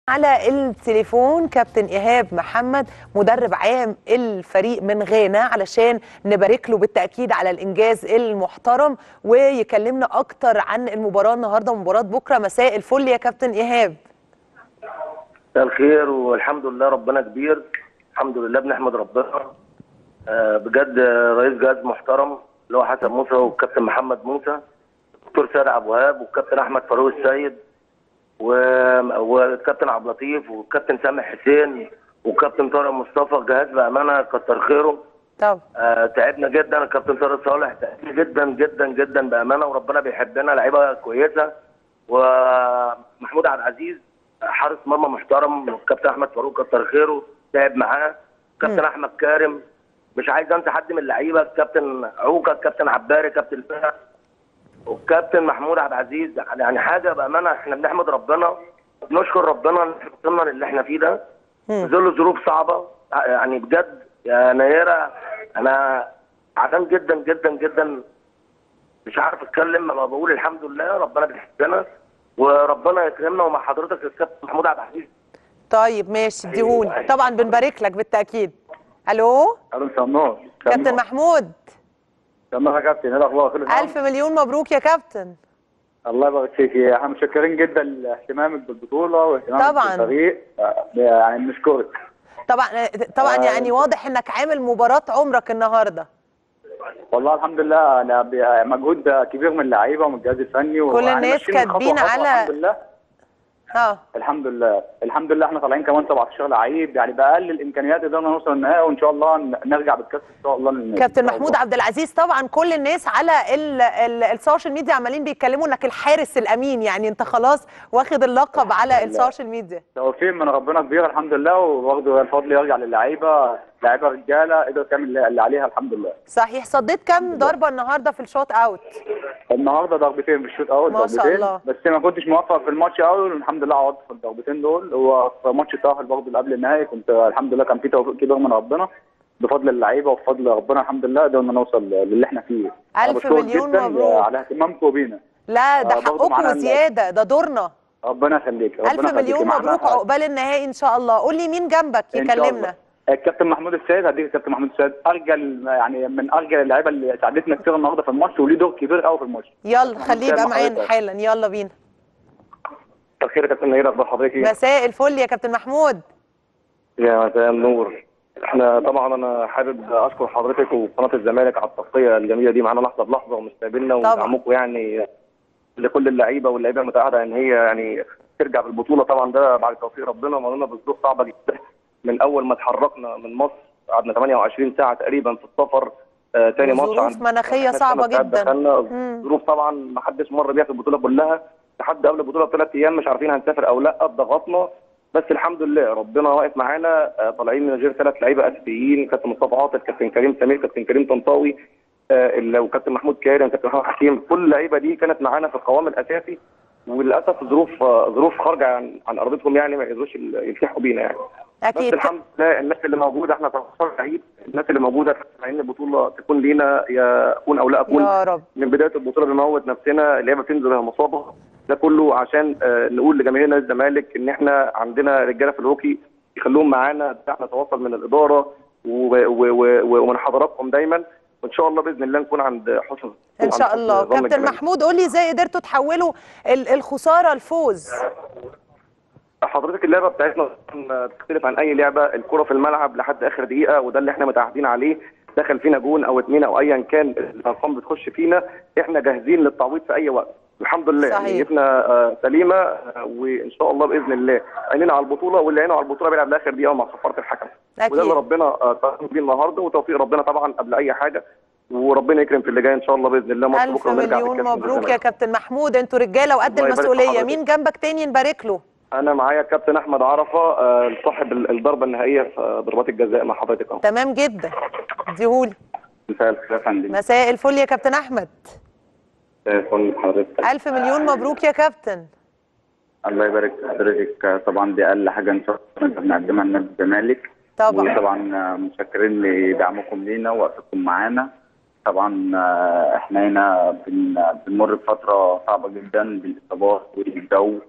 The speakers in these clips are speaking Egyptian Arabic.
على التليفون كابتن ايهاب محمد مدرب عام الفريق من غانا علشان نبارك له بالتاكيد على الانجاز المحترم ويكلمنا اكتر عن المباراه النهارده ومباراه بكره مساء الفل يا كابتن ايهاب مساء الخير والحمد لله ربنا كبير الحمد لله بنحمد ربنا آه، بجد آه، رئيس جهاز محترم اللي هو حسن موسى والكابتن محمد موسى الدكتور سيد عبد الوهاب والكابتن احمد فاروق السيد و- والكابتن عبد اللطيف والكابتن سامح حسين والكابتن طارق مصطفى جهاز بامانه كتر خيره طب آه تعبنا جدا الكابتن طارق صالح تعبنا جدا جدا جدا بامانه وربنا بيحبنا لعيبه كويسه ومحمود عبد العزيز حارس مرمى محترم والكابتن احمد فاروق كتر خيره تعب معاه كابتن احمد كارم مش عايز انسى حد من اللعيبه الكابتن عوكا الكابتن عباري الكابتن فهد والكابتن محمود عبد العزيز يعني حاجه بامانه احنا بنحمد ربنا بنشكر ربنا ان احنا وصلنا للي احنا فيه ده في ظل ظروف صعبه يعني بجد يا نيره انا عدم جدا جدا جدا مش عارف اتكلم لما بقول الحمد لله ربنا بيحبنا وربنا يكرمنا ومع حضرتك الكابتن محمود عبد العزيز طيب ماشي اديهوني طبعا بنبارك لك بالتاكيد الو الو سمور كابتن محمود سمور يا كابتن ايه الاخبار كله تمام؟ الف مليون مبروك يا كابتن الله يبارك فيك احنا متشكرين جدا لاهتمامك بالبطوله واهتمامك طبعاً. بالفريق آه، يعني بنشكرك طبعا طبعا آه. يعني واضح انك عامل مباراه عمرك النهارده والله الحمد لله انا ب- مجهود كبير من اللعيبه ومن الجهاز الفني ويعني الناس ماشيين خطوة كاتبين خطوة على- الحمد لله اه الحمد لله الحمد لله احنا طالعين كمان 17 لعيب يعني باقل الامكانيات قدرنا نوصل النهائي وان شاء الله ن- نرجع بالكاس ان شاء الله للنهائي. كابتن إن شاء محمود الله. عبد العزيز طبعا كل الناس على ال- ال- السوشيال ميديا عمالين بيتكلموا انك الحارس الامين يعني انت خلاص واخد اللقب على لله. السوشيال ميديا توفيق من ربنا كبير الحمد لله وبرضه الفضل يرجع للعيبه لعيبه رجاله قدرت تعمل اللي عليها الحمد لله صحيح صديت كام ضربه النهارده في الشوط اوت النهارده ضربتين في الشوط اول ما شاء ضربتين الله. بس ما كنتش موفق في الماتش اول والحمد لله عوضت في الضربتين دول وفي ماتش التاهل برضه اللي قبل النهائي كنت الحمد لله كان في توفيق كبير من ربنا بفضل اللعيبه وبفضل ربنا الحمد لله قدرنا نوصل للي احنا فيه أنا ألف بشكرك مليون جداً مبروك. على اهتمامكم بينا لا ده آه، برضه حقكم معانا وزياده ده دورنا ربنا يخليك ربنا الف يخليك. مليون معانا مبروك عقبال النهائي ان شاء الله قول لي مين جنبك إن شاء يكلمنا الله. الكابتن محمود السيد هديك الكابتن محمود السيد ارجل يعني من ارجل اللعيبه اللي ساعدتنا كتير النهارده في الماتش وليه دور كبير قوي في الماتش يلا خليه يبقى محمود معانا حضرتك. حالا يلا بينا مساء الخير يا كابتن نيره اخبار حضرتك ايه؟ مساء الفل يا كابتن محمود يا مساء النور احنا طبعا انا حابب اشكر حضرتك وقناه الزمالك على التغطيه الجميله دي معانا لحظه بلحظه ومستقبلنا طبعا. ودعمكم يعني لكل اللعيبه واللعيبه المتعهده ان هي يعني ترجع بالبطوله طبعا ده بعد توفيق ربنا مرينا بظروف صعبه جدا من اول ما اتحركنا من مصر قعدنا 28 ساعه تقريبا في السفر آه تاني ماتش ظروف عند- مناخية إحنا صعبة خمس ساعات جدا. دخلنا مم. ظروف طبعا ما حدش مر بيها في البطوله كلها لحد قبل البطوله بثلاث ايام مش عارفين هنسافر او لا ضغطنا بس الحمد لله ربنا واقف معانا آه، طالعين من غير ثلاث لعيبه اساسيين كابتن مصطفى عاطف كابتن كريم سمير كابتن كريم طنطاوي آه، ال- وكابتن محمود كارم كابتن محمد حكيم كل اللعيبه دي كانت معانا في القوام الاساسي وللاسف ظروف آه، ظروف خارجه عن عن ارضتهم يعني ما يقدروش ال- يلتحقوا بينا يعني بس اكيد الحمد لله الناس اللي موجوده احنا 13 لعيب الناس اللي موجوده عايزين البطوله تكون لينا يا اكون او لا اكون يا رب من بدايه البطوله بنموت نفسنا اللعيبه بتنزل وهي مصابه ده كله عشان آه، نقول لجماهير نادي الزمالك ان احنا عندنا رجاله في الهوكي يخلوهم معانا احنا نتواصل من الاداره و- و- و- ومن حضراتكم دايما وان شاء الله باذن الله نكون عند حسن ان شاء عند حسن الله ظن كابتن الجماهير. محمود قول لي ازاي قدرتوا تحولوا ال- الخساره لفوز حضرتك اللعبه بتاعتنا بتختلف عن اي لعبه الكره في الملعب لحد اخر دقيقه وده اللي احنا متعهدين عليه دخل فينا جون او اتنين او ايا كان الارقام بتخش فينا احنا جاهزين للتعويض في اي وقت الحمد لله صحيح. نيتنا آه، سليمه آه، وان شاء الله باذن الله عينينا على البطوله واللي عينه على البطوله بيلعب لاخر دقيقه مع صفاره الحكم وده اللي اكيد ربنا آه، كرم بيه النهارده وتوفيق ربنا طبعا قبل اي حاجه وربنا يكرم في اللي جاي ان شاء الله باذن الله ماتش الف بكره ونرجع مليون بالكاس مبروك يا بالزمالك. كابتن محمود انتوا رجاله وقد الله يبارك في المسؤوليه حضرتك. مين جنبك تاني نبارك له انا معايا الكابتن احمد عرفه آه، صاحب الضربه النهائيه في آه، ضربات الجزاء مع حضرتك اهو تمام جدا اديهولي مساء الخير يا فندم مساء الفل يا كابتن احمد كل حضرتك الف مليون مبروك يا كابتن الله يبارك في حضرتك طبعا دي اقل حاجه ان شاء الله نقدر نقدمها لنادي الزمالك طبعا وطبعا متشكرين لدعمكم لينا ووقفتكم معانا طبعا آه، احنا هنا بن- بنمر بفتره صعبه جدا بالاصابات والجو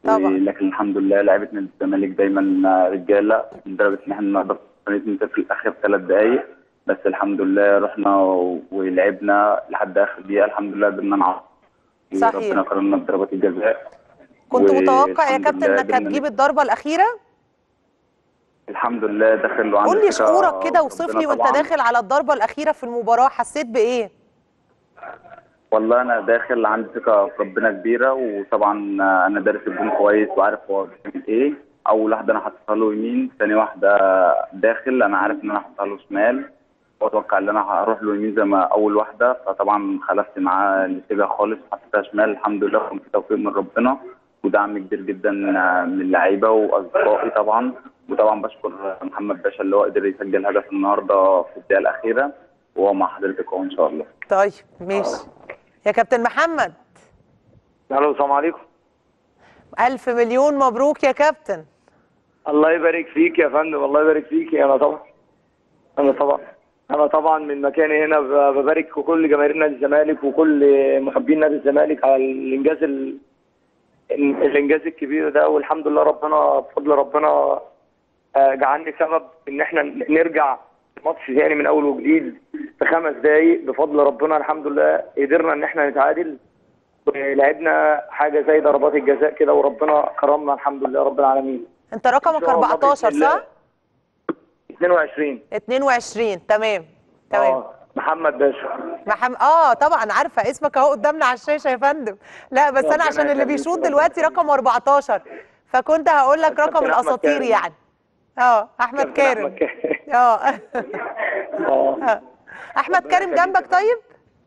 طبعا. لكن الحمد لله لعيبه نادي الزمالك دايما رجاله لدرجه ان احنا نقدر ننزل في الاخر ثلاث دقائق بس الحمد لله رحنا و- ولعبنا لحد اخر دقيقه الحمد لله قدرنا نعوض صحيح. وربنا كرمنا بضربات الجزاء كنت متوقع يا والحمد كابتن لله انك قدرنا هتجيب الضربه الاخيره الحمد لله داخل وعندي قول لي ثقة شعورك كده في وصف ربنا لي وانت طبعاً. داخل على الضربه الاخيره في المباراه حسيت بايه والله انا داخل عندي ثقه في ربنا كبيره وطبعا انا دارس الجون كويس وعارف هو بيعمل ايه اول واحده انا حطيتها له يمين ثاني واحده داخل انا عارف ان انا هحطها له شمال واتوقع ان انا هروح له يمين زي ما اول واحده فطبعا خلفت معاه الاتجاه خالص حطيتها شمال الحمد لله كان في توفيق من ربنا ودعم كبير جدا من اللعيبه واصدقائي طبعا وطبعا بشكر محمد باشا اللي هو قدر يسجل هدف النهارده في الدقيقه الاخيره وهو مع حضرتك اهو ان شاء الله طيب ماشي يا كابتن محمد الو السلام عليكم الف مليون مبروك يا كابتن الله يبارك فيك يا فندم الله يبارك فيك انا طبعا انا طبعا انا طبعا من مكاني هنا ب- ببارك كل جماهير نادي الزمالك وكل محبين نادي الزمالك على الانجاز ال... الانجاز الكبير ده والحمد لله ربنا بفضل ربنا آه، جعلني سبب ان احنا نرجع ماتش تاني من اول وجديد في خمس دقايق بفضل ربنا الحمد لله قدرنا ان احنا نتعادل ولعبنا حاجه زي ضربات الجزاء كده وربنا كرمنا الحمد لله رب العالمين انت رقمك إن شاء الله 14 بإذن الله. صح 22 22 تمام تمام اه محمد باشا محمد اه طبعا عارفه اسمك اهو قدامنا على الشاشه يا فندم لا بس انا ربنا عشان اللي يخليك. بيشوط دلوقتي رقم 14 فكنت هقول لك رقم كابتن أحمد الاساطير كارم. يعني اه احمد كابتن كارم أحمد كارم. اه اه احمد كارم جنبك طيب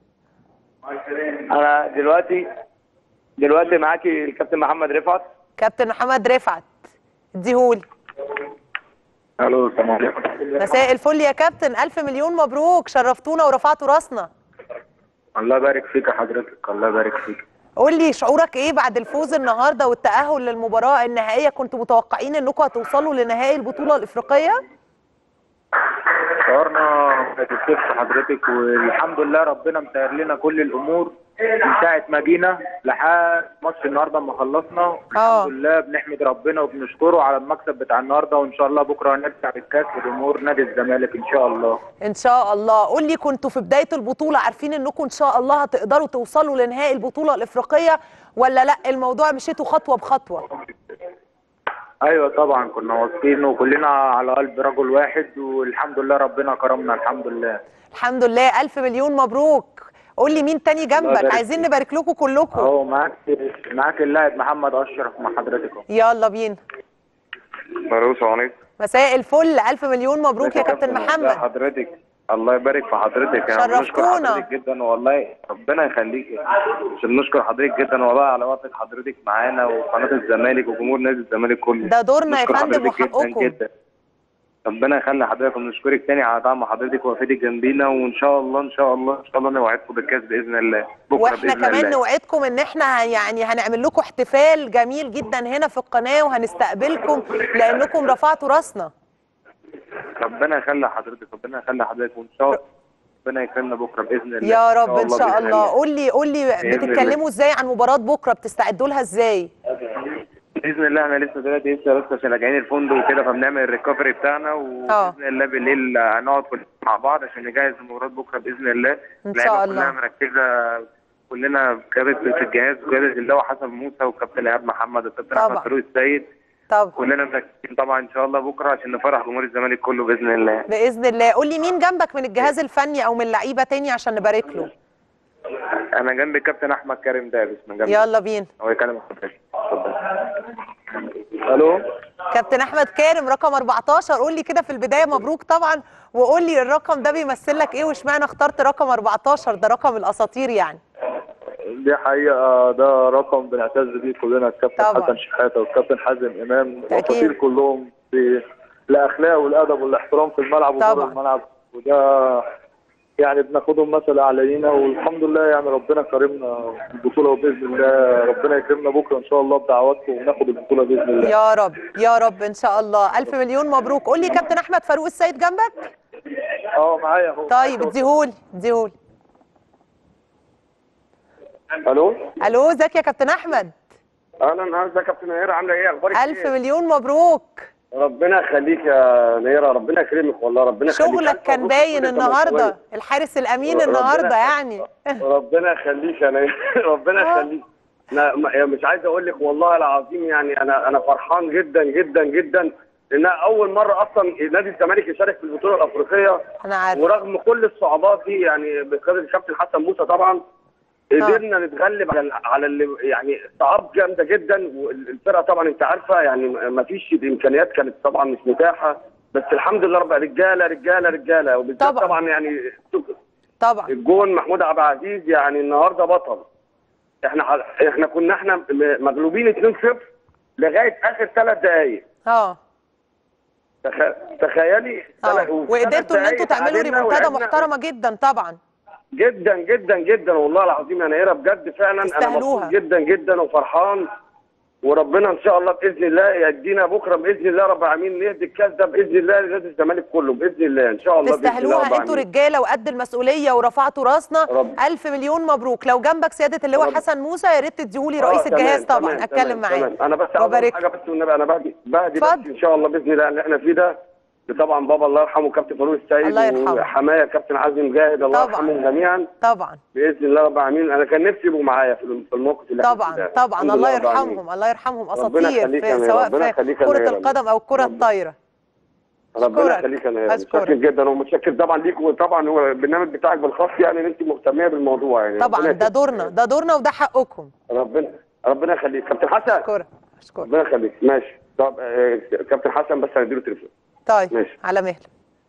انا دلوقتي دلوقتي معاكي الكابتن محمد رفعت كابتن محمد رفعت اديهولي الو السلام عليكم مساء الفل يا كابتن الف مليون مبروك شرفتونا ورفعتوا راسنا الله يبارك فيك يا حضرتك الله يبارك فيك قول لي شعورك ايه بعد الفوز النهارده والتاهل للمباراه النهائيه كنتوا متوقعين انكم هتوصلوا لنهائي البطوله الافريقيه شعورنا بتكتب حضرتك والحمد لله ربنا مسهل لنا كل الامور من ساعه ما جينا لحد ماتش النهارده ما خلصنا آه. الحمد لله بنحمد ربنا وبنشكره على المكسب بتاع النهارده وان شاء الله بكره هنرجع بالكاس لجمهور نادي الزمالك ان شاء الله ان شاء الله قول لي كنتوا في بدايه البطوله عارفين انكم ان شاء الله هتقدروا توصلوا لنهائي البطوله الافريقيه ولا لا الموضوع مشيتوا خطوه بخطوه ايوه طبعا كنا واثقين وكلنا على قلب رجل واحد والحمد لله ربنا كرمنا الحمد لله الحمد لله الف مليون مبروك قول لي مين تاني جنبك يبارك عايزين فيك. نبارك لكم كلكم اهو معاك معاك اللاعب محمد اشرف مع حضرتك اهو يلا بينا الو السلام عليكم مساء الفل الف مليون مبروك يا كابتن لا محمد حضرتك الله يبارك في حضرتك يعني بنشكر شرفتونا. حضرتك جدا والله ربنا يخليك عشان بنشكر حضرتك جدا والله على وقفه حضرتك معانا وقناه الزمالك وجمهور نادي الزمالك كله ده دورنا يا بنشكر فندم حضرتك جدا وحقكم. جدا. ربنا يخلي حضرتك ونشكرك تاني على دعم حضرتك ووفادك جنبينا وان شاء الله ان شاء الله ان شاء الله نوعدكم بالكاس باذن الله بكره واحنا باذن كمان الله نوعدكم ان احنا يعني هنعمل لكم احتفال جميل جدا هنا في القناه وهنستقبلكم لانكم رفعتوا راسنا ربنا يخلي حضرتك ربنا يخلي حضرتك وان شاء الله ربنا يكرمنا بكره باذن الله يا رب ان شاء بإذن الله قول لي قول لي بإذن الله. بتتكلموا ازاي عن مباراه بكره بتستعدوا لها ازاي باذن الله احنا لسه دلوقتي لسه بس عشان راجعين الفندق وكده فبنعمل الريكفري بتاعنا آه. وباذن الله بالليل هنقعد كلنا مع بعض عشان نجهز المباراه بكره باذن الله إن اللعيبة شاء كلها الله. مركزه كلنا قياده في الجهاز وقياده اللواء حسن موسى والكابتن ايهاب محمد والكابتن طبعا. احمد فاروق السيد طب كلنا مركزين طبعا ان شاء الله بكره عشان نفرح جمهور الزمالك كله باذن الله باذن الله قول لي مين جنبك من الجهاز الفني او من لعيبه تاني عشان نبارك له انا جنبي الكابتن احمد كريم دابس من جنبي يلا بينا هو يكلم حضرتك اتفضل الو كابتن احمد كارم رقم 14 قول لي كده في البدايه مبروك طبعا وقول لي الرقم ده بيمثل لك ايه واشمعنى اخترت رقم 14 ده رقم الاساطير يعني دي حقيقة ده رقم بنعتز بيه كلنا الكابتن طبعا. حسن شحاتة والكابتن حازم إمام أكيد. الأساطير كلهم في الأخلاق والأدب والاحترام في الملعب وبره طبعا. الملعب وده يعني بناخدهم مثل أعلينا والحمد لله يعني ربنا كرمنا البطولة وبإذن الله ربنا يكرمنا بكرة إن شاء الله بدعواتكم وناخد البطولة بإذن الله يا رب يا رب ان شاء الله الف مليون مبروك قول لي كابتن احمد فاروق السيد جنبك اه معايا اهو طيب اديهولي اديهولي الو الو ازيك يا كابتن احمد اهلا ازيك يا كابتن نيره عامله ايه اخبارك الف ايه مليون مبروك ربنا يخليك يا نيره ربنا يكرمك والله ربنا يخليك شغلك ألف كان مبروك باين لكل النهارده الزملكاوية. الحارس الامين ربنا النهارده يخليك. يعني ربنا يخليك يا نيره ربنا آه. يخليك لا ما- يعني مش عايز اقول لك والله العظيم يعني انا انا فرحان جدا جدا جدا لانها اول مره اصلا نادي الزمالك يشارك في البطوله الافريقيه انا عارف ورغم كل الصعوبات دي يعني بقياده الكابتن حسن موسى طبعا قدرنا نتغلب على ال- على اللي يعني صعاب جامده جدا والفرقه طبعا انت عارفه يعني ما فيش الامكانيات كانت طبعا مش متاحه بس الحمد لله رب رجاله رجاله رجاله وبالذات طبعاً. طبعا يعني طبعا الجون محمود عبد العزيز يعني النهارده بطل احنا ح- احنا كنا احنا م- مغلوبين 2-0 لغايه اخر ثلاث دقائق اه تخ- تخيلي اه تلات- وفي ثلاث وقدرتوا ان دقايق انتوا تعملوا تعادلنا ريمونتادا ولعبنا- محترمه جدا طبعا جدا جدا جدا والله العظيم يا نيره بجد فعلا انا تستاهلوها. مبسوط جدا جدا وفرحان وربنا ان شاء الله باذن الله يدينا بكره باذن الله رب العالمين نهدي الكاس ده باذن الله لنادي الزمالك كله باذن الله ان شاء الله بإذن الله رب تستاهلوها انتوا العالمين. رجاله وقد المسؤوليه ورفعتوا راسنا رب. الف مليون مبروك لو جنبك سياده اللواء رب. حسن موسى يا ريت تديهولي آه، رئيس تمام، الجهاز طبعا تمام، اتكلم تمام، معاه تمام. انا بس عاوز أقول وبارك حاجه بس والنبي انا بهدي بهدي بس اتفضل. ان شاء الله باذن الله اللي احنا فيه ده طبعا بابا الله يرحمه كابتن فاروق السيد الله يرحمه. وحمايه كابتن عزمي مجاهد الله طبعا. يرحمهم جميعا طبعا باذن الله رب العالمين انا كان نفسي يبقوا معايا في في الموقف اللي إحنا فيه طبعا ده. طبعا الحمد الله لله رب العالمين. يرحمهم الله يرحمهم ربنا اساطير يخليك يا في نيرة، سواء ربنا في يخليك يا كره نيرة. القدم او الكره الطايره ربنا أشكرك. يخليك يا نيرة أشكرك. متشكر جدا ومتشكر طبعا ليك وطبعا هو البرنامج بتاعك بالخاص يعني ان انت مهتميه بالموضوع يعني طبعا ربنا ده يخليك. دورنا ده دورنا وده حقكم ربنا ربنا يخليك كابتن حسن اشكرك اشكرك ربنا يخليك ماشي طب آه، كابتن حسن بس هنديله تليفون طيب ماشي. على مهل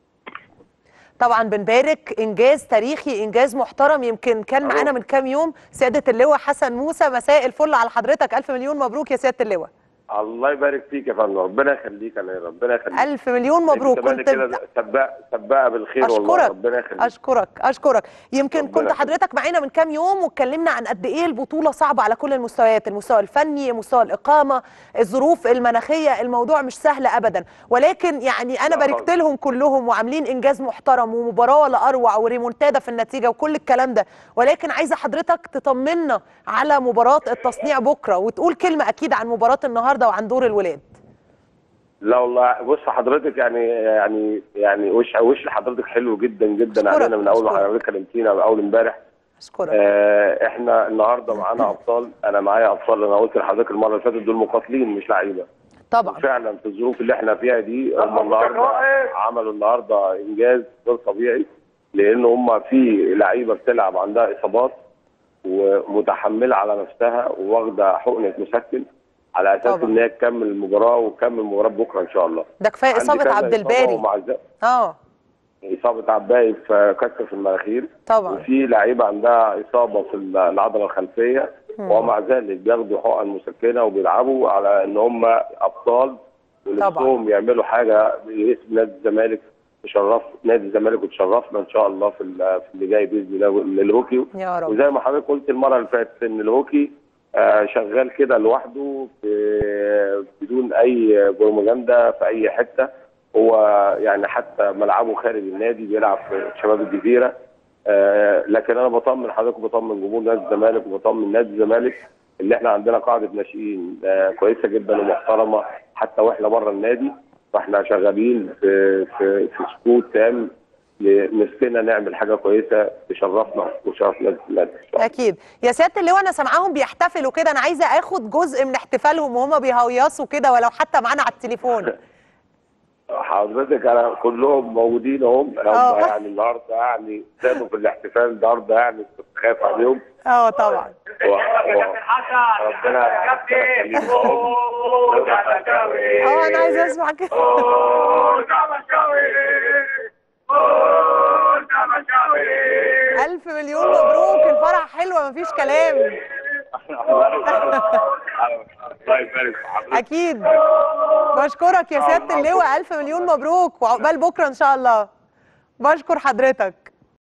طبعا بنبارك انجاز تاريخي انجاز محترم يمكن كان أهو. معانا من كام يوم سياده اللواء حسن موسى مساء الفل على حضرتك الف مليون مبروك يا سياده اللواء الله يبارك فيك يا فندم ربنا يخليك يا نيرة ربنا يخليك الف مليون مبروك كنت كنت كده سباقه سباقه بالخير والله اشكرك ربنا يخليك اشكرك اشكرك يمكن ربنا كنت يخليك. حضرتك معانا من كام يوم واتكلمنا عن قد ايه البطوله صعبه على كل المستويات المستوى الفني مستوى الاقامه الظروف المناخيه الموضوع مش سهل ابدا ولكن يعني انا لا باركت خالص. لهم كلهم وعاملين انجاز محترم ومباراه ولا اروع وريمونتادا في النتيجه وكل الكلام ده ولكن عايزه حضرتك تطمنا على مباراه التصنيع بكره وتقول كلمه اكيد عن مباراه النهارده وعن دور الولاد لا والله بص حضرتك يعني يعني يعني وش وش حضرتك حلو جدا جدا أشكرك، علينا من اول ما أشكرك. حضرتك كلمتينا من اول امبارح اشكرك آه احنا النهارده معانا ابطال انا معايا ابطال انا قلت لحضرتك المره اللي فاتت دول مقاتلين مش لعيبه طبعا فعلا في الظروف اللي احنا فيها دي هم النهارده عملوا النهارده انجاز غير طبيعي لان هم في لعيبه بتلعب عندها اصابات ومتحمله على نفسها وواخده حقنه مسكن على اساس طبعا. ان هي تكمل المباراه وتكمل المباراه بكره ان شاء الله ده كفايه عندي اصابه كذا عبد إصابة الباري ومع ذلك اه اصابه عباي في كسر في المناخير طبعا وفي لعيبه عندها اصابه في العضله الخلفيه مم. ومع ذلك بياخدوا حقن مسكنه وبيلعبوا على ان هم ابطال ونفسهم يعملوا حاجه باسم نادي الزمالك تشرف نادي الزمالك وتشرفنا ان شاء الله في ال- في اللي جاي باذن الله للهوكي يا رب وزي ما حضرتك قلت المره اللي فاتت ان الهوكي آه، شغال كده لوحده في- بدون اي بروباجندا في اي حته هو يعني حتى ملعبه خارج النادي بيلعب في شباب الجزيره آه، لكن انا بطمن حضرتك وبطمن جمهور نادي الزمالك وبطمن نادي الزمالك اللي احنا عندنا قاعده ناشئين آه، كويسه جدا ومحترمه حتى واحنا بره النادي فاحنا شغالين في في في سكوت تام نفسنا نعمل حاجه كويسه تشرفنا وشرف نادي الزمالك إن شاء الله. اكيد يا سياده اللواء انا سامعاهم بيحتفلوا كده انا عايزه اخد جزء من احتفالهم وهم بيهيصوا كده ولو حتى معانا على التليفون حضرتك انا كلهم موجودين اهم هم آه. يعني النهارده يعني كانوا في الاحتفال النهارده يعني كنت خايف عليهم اه طبعا و... و... ربنا يخليهم. اه انا عايزه اسمع كده الف مليون مبروك الفرح حلوه مفيش كلام الله يبارك في حضرتك اكيد بشكرك يا سياده اللواء الف مليون مبروك وعقبال بكره ان شاء الله بشكر حضرتك